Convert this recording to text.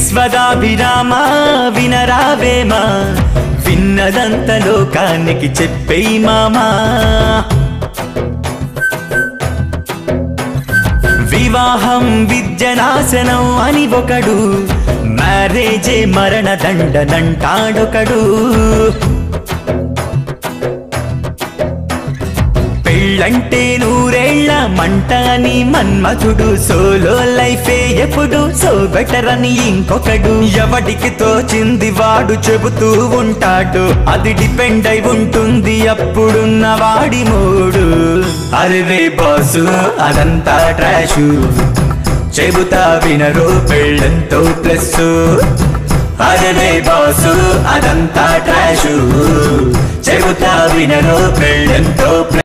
విశ్వదాభిరామ వినరావేమా విన్నదంత లోకానికి చెప్పేయి మామా వివాహం విద్యనాశనం అని ఒకడు మ్యారేజే మరణ దండనంటాడొకడు పెళ్ళంటే నూరేళ్ల మంట అని మన్మథుడు సోలో లైఫే ఎప్పుడు సో బెటర్ అని ఇంకొకడు ఎవడికి తోచింది వాడు చెబుతూ ఉంటాడు అది డిపెండ్ అయి ఉంటుంది అప్పుడున్న వాడి మూడు అరే బాసు అదంతా ట్రాషు చెబుతా వినరు పెళ్ళంతో ప్లస్ అరే బాసు అదంతా ట్రాషు చెబుతా వినరు పెళ్ళంతో ప్లస్